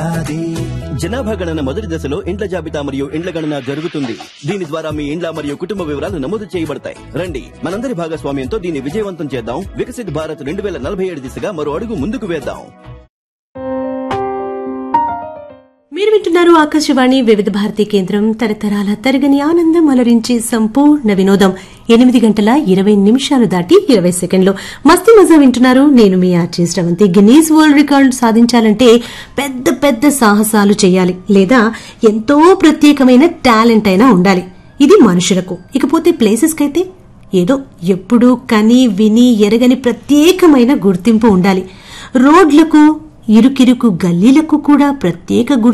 జనాభా గణన మొదటి దశలో ఇండ్ల జాబితా మరియు ఇండ్ల గణన జరుగుతుంది దీని ద్వారా మీ ఇండ్ల మరియు కుటుంబ వివరాలు నమోదు చేయబడతాయి రండి మనందరి భాగస్వామ్యంతో దీన్ని విజయవంతం చేద్దాం వికసిత్ భారత్ రెండు వేల నలభై ఏడు దిశగా మరో అడుగు ముందుకు వేద్దాం మీరు వింటున్నారు ఆకాశవాణి వివిధ భారతి కేంద్రం తరతరాల తరగని ఆనందం అలరించి సంపూర్ణ వినోదం ఎనిమిది గంటల ఇరవై నిమిషాలు దాటి ఇరవై సెకండ్లు మస్తీ మజా వింటున్నారు నేను మీ RJ Sravanthi Guinness world record సాధించాలంటే పెద్ద పెద్ద సాహసాలు చేయాలి లేదా ఎంతో ప్రత్యేకమైన టాలెంట్ అయినా ఉండాలి ఇది మనుషులకు ఇకపోతే ప్లేసెస్ కైతే ఏదో ఎప్పుడూ కని విని ఎరగని ప్రత్యేకమైన గుర్తింపు ఉండాలి రోడ్లకు ఇరుకిరుకు గల్లీలకు కూడా ప్రత్యేక గుర్తింపు